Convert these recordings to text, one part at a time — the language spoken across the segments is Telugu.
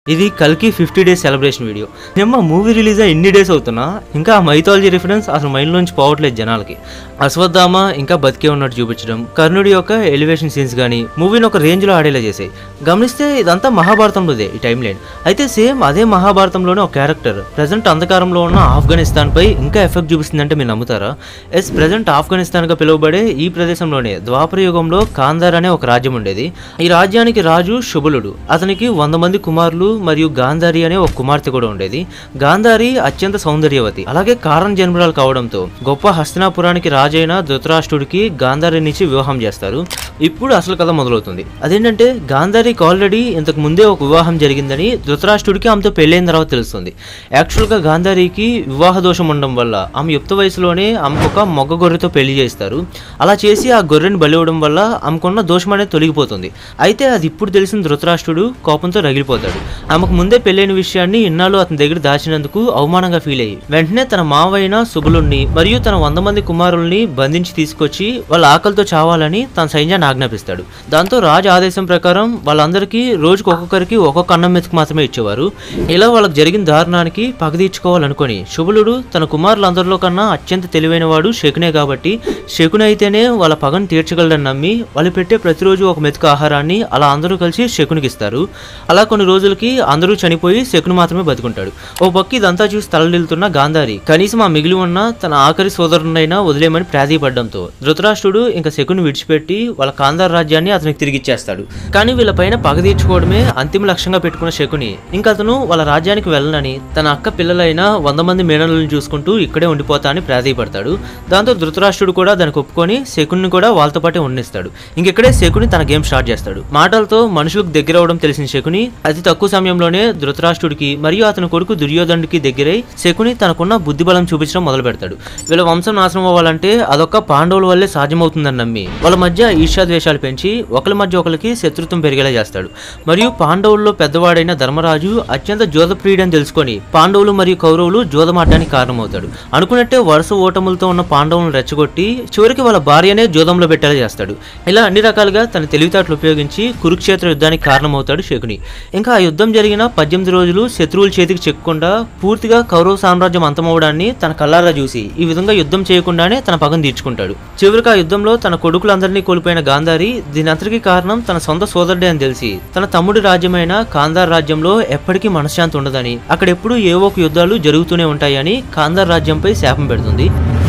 ఇది కల్కి ఫిఫ్టీ డేస్ సెలబ్రేషన్ వీడియో నిమ్మ మూవీ రిలీజ్ అయ్యి ఇన్ని డేస్ అవుతున్నా ఇంకా ఆ మైథాలజీ రిఫరెన్స్ అసలు మైండ్లోంచి పోవట్లేదు జనాలకి అశ్వత్థామ ఇంకా బతికే ఉన్నట్టు చూపించడం కర్ణుడి యొక్క ఎలివేషన్ సీన్స్ కానీ మూవీని ఒక రేంజ్లో ఆడేలా చేసాయి గమనిస్తే ఇదంతా మహాభారతంలోదే ఈ టైం లైన్ అయితే సేమ్ అదే మహాభారతంలోనే ఒక క్యారెక్టర్ ప్రజెంట్ అంధకారంలో ఉన్న ఆఫ్ఘనిస్తాన్ పై ఇంకా ఎఫెక్ట్ చూపిస్తుందంటే మీరు నమ్ముతారా ఎస్ ప్రజెంట్ ఆఫ్ఘనిస్తాన్గా పిలువబడే ఈ ప్రదేశంలోనే ద్వాపర యుగంలో కాందార్ అనే ఒక రాజ్యం ఉండేది ఈ రాజ్యానికి రాజు శుభలుడు అతనికి వంద మంది కుమారులు మరియు గాంధారి అనే ఒక కుమార్తె కూడా ఉండేది గాంధారి అత్యంత సౌందర్యవతి అలాగే కారణ్ జన్మరాలు కావడంతో గొప్ప హస్తినాపురానికి రాజైన ధృతరాష్ట్రుడికి గాంధారినిచ్చి వివాహం చేస్తారు ఇప్పుడు అసలు కథ మొదలవుతుంది అదేంటంటే గాంధారికి ఆల్రెడీ ఇంతకు ముందే ఒక వివాహం జరిగిందని ధృతరాష్ట్రుడికి ఆమెతో పెళ్ళైన తర్వాత తెలుస్తుంది యాక్చువల్గా గాంధారికి వివాహ దోషం ఉండడం వల్ల ఆమె యుక్త వయసులోనే ఆమెకు ఒక మొగ్గ గొర్రెతో పెళ్లి చేస్తారు అలా చేసి ఆ గొర్రెని బలి ఇవ్వడం వల్ల ఆమెకున్న దోషం అనేది తొలగిపోతుంది అయితే అది ఇప్పుడు తెలిసిన ధృతరాష్ట్రుడు కోపంతో రగిలిపోతాడు ఆమెకు ముందే పెళ్ళైన విషయాన్ని ఇన్నాళ్ళు అతని దగ్గర దాచినందుకు అవమానంగా ఫీల్ అయ్యి వెంటనే తన మావైన సుబులుణ్ణి మరియు తన వంద మంది కుమారుల్ని బంధించి తీసుకొచ్చి వాళ్ళ ఆకలితో చావాలని తన సైన్యాన్ని ఆజ్ఞాపిస్తాడు దాంతో రాజు ఆదేశం ప్రకారం వాళ్ళందరికీ రోజుకు ఒక్కొక్కరికి ఒక్కొక్క అన్నం మెతుకు మాత్రమే ఇచ్చేవారు ఇలా వాళ్ళకి జరిగిన దారుణానికి పగ తీర్చుకోవాలనుకొని శుభలుడు తన కుమారులందరిలో కన్నా అత్యంత తెలివైన వాడు శకునే కాబట్టి శకుని అయితేనే వాళ్ళ పగను తీర్చగలడని నమ్మి వాళ్ళు పెట్టే ప్రతిరోజు ఒక మెతుకు ఆహారాన్ని అలా అందరూ కలిసి శకునికి ఇస్తారు అలా కొన్ని రోజులకి అందరూ చనిపోయి శకుని మాత్రమే బతుకుంటాడు ఓ పక్క ఇదంతా చూసి తలడిల్లుతున్న గాంధారి కనీసం ఆ మిగిలి ఉన్న తన ఆఖరి సోదరునైనా వదిలేయమని ప్రాధీపడ్డంతో ధృతరాష్ట్రుడు ఇంకా శకుని విడిచిపెట్టి వాళ్ళ కాందార్ రాజ్యాన్ని అతనికి తిరిగి ఇచ్చేస్తాడు కానీ వీళ్ళపైన పగ తీర్చుకోవడమే అంతిమ లక్ష్యంగా పెట్టుకున్న శకుని ఇంకా అతను వాళ్ళ రాజ్యానికి వెళ్ళనని తన అక్క పిల్లలైన వంద మంది మేనలను చూసుకుంటూ ఇక్కడే ఉండిపోతా అని ప్రాధీపడతాడు దాంతో ధృతరాష్ట్రుడు కూడా దానికి ఒప్పుకొని శకుని కూడా వాళ్ళతో పాటే ఉండిస్తాడు ఇంకెక్కడే శకుని తన గేమ్ స్టార్ట్ చేస్తాడు మాటలతో మనుషులకు దగ్గర అవడం తెలిసిన శకుని అతి తక్కువ సమయంలోనే ధృతరాష్ట్రుడికి మరియు అతని కొడుకు దుర్యోధనుడికి దగ్గరై శకుని తనకున్న బుద్ధి బలం చూపించడం మొదలు పెడతాడు వీళ్ళ వంశం నాశనం అవ్వాలంటే అదొక్క పాండవుల వల్లే సాధ్యమవుతుందని నమ్మి వాళ్ళ మధ్య ఈర్ష్యాద్వేషాలు పెంచి ఒకరి మధ్య ఒకరికి శత్రుత్వం పెరిగేలా చేస్తాడు మరియు పాండవుల్లో పెద్దవాడైన ధర్మరాజు అత్యంత జోదప్రియుడని తెలుసుకొని పాండవులు మరియు కౌరవులు జోదమాడడానికి కారణమవుతాడు అనుకున్నట్టే వరుస ఓటములతో ఉన్న పాండవులను రెచ్చగొట్టి చివరికి వాళ్ళ భార్యనే జోదంలో పెట్టేలా చేస్తాడు ఇలా అన్ని రకాలుగా తన తెలివితేటలు ఉపయోగించి కురుక్షేత్ర యుద్ధానికి కారణమవుతాడు శకుని ఇంకా ఆ యుద్ధం జరిగిన పద్దెనిమిది రోజులు శత్రువుల చేతికి చెక్కకుండా పూర్తిగా కౌరవ సామ్రాజ్యం అంతమవడాన్ని తన కల్లారా చూసి ఈ విధంగా యుద్ధం చేయకుండానే తన పగను తీర్చుకుంటాడు చివరికి ఆ యుద్ధంలో తన కొడుకులందరినీ కోల్పోయిన గాంధారి దీని అంతటికీ కారణం తన సొంత సోదరుడే అని తెలిసి తన తమ్ముడి రాజ్యమైన కాందార్ రాజ్యంలో ఎప్పటికీ మనశ్శాంతి ఉండదని అక్కడెప్పుడూ ఏవో ఒక యుద్ధాలు జరుగుతూనే ఉంటాయని కాందార్ రాజ్యంపై శాపం పెడుతుంది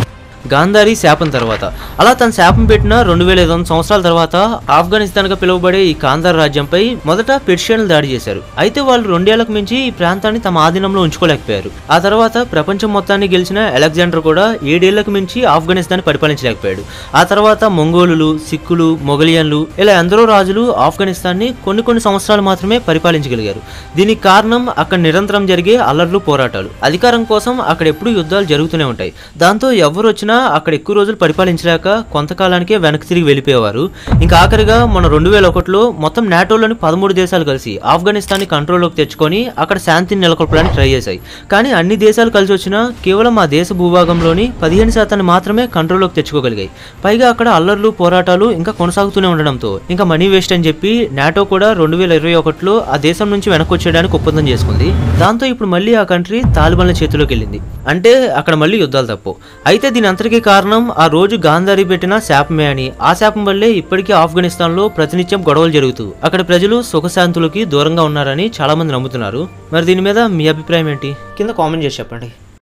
గాంధారి శాపం తర్వాత అలా తన శాపం పెట్టిన రెండు వేల ఐదు వందల సంవత్సరాల తర్వాత ఆఫ్ఘనిస్తాన్గా పిలువబడే ఈ కాందార్ రాజ్యంపై మొదట పెర్షియన్లు దాడి చేశారు అయితే వాళ్ళు రెండేళ్లకు మించి ఈ ప్రాంతాన్ని తమ ఆధీనంలో ఉంచుకోలేకపోయారు ఆ తర్వాత ప్రపంచం మొత్తాన్ని గెలిచిన అలెగ్జాండర్ కూడా ఏడేళ్లకు మించి ఆఫ్ఘనిస్తాన్ పరిపాలించలేకపోయాడు ఆ తర్వాత మంగోలులు సిక్కులు మొఘలియన్లు ఇలా ఎందరో రాజులు ఆఫ్ఘనిస్తాన్ని కొన్ని కొన్ని సంవత్సరాలు మాత్రమే పరిపాలించగలిగారు దీనికి కారణం అక్కడ నిరంతరం జరిగే అల్లర్లు పోరాటాలు అధికారం కోసం అక్కడ ఎప్పుడూ యుద్ధాలు జరుగుతూనే ఉంటాయి దాంతో ఎవరు వచ్చినా అక్కడ ఎక్కువ రోజులు పరిపాలించలేక కొంతకాలానికే వెనక్కి తిరిగి వెళ్ళిపోయేవారు ఇంకా ఆఖరిగా మన రెండు వేల ఒకటిలో మొత్తం నాటోలోని పదమూడు దేశాలు కలిసి ఆఫ్ఘనిస్తాన్ని కంట్రోల్లోకి తెచ్చుకొని అక్కడ శాంతిని నెలకొల్పడానికి ట్రై చేశాయి కానీ అన్ని దేశాలు కలిసి వచ్చినా కేవలం ఆ దేశ భూభాగంలోని పదిహేను శాతాన్ని మాత్రమే కంట్రోల్లోకి తెచ్చుకోగలిగాయి పైగా అక్కడ అల్లర్లు పోరాటాలు ఇంకా కొనసాగుతూనే ఉండడంతో ఇంకా మనీ వేస్ట్ అని చెప్పి నాటో కూడా రెండు వేల ఇరవై ఒకటిలో ఆ దేశం నుంచి వెనక్కి వచ్చేయడానికి ఒప్పందం చేసుకుంది దాంతో ఇప్పుడు మళ్ళీ ఆ కంట్రీ తాలిబాన్ల చేతిలోకి వెళ్ళింది అంటే అక్కడ మళ్ళీ యుద్ధాలు తప్పు అయితే దీని అంతటికీ కారణం ఆ రోజు గాంధారి పెట్టిన శాపమే అని ఆ శాపం వల్లే ఇప్పటికీ ఆఫ్ఘనిస్తాన్లో ప్రతినిత్యం గొడవలు జరుగుతూ అక్కడ ప్రజలు సుఖశాంతులకి దూరంగా ఉన్నారని చాలా మంది నమ్ముతున్నారు మరి దీని మీద మీ అభిప్రాయం ఏంటి కింద కామెంట్ చేసి చెప్పండి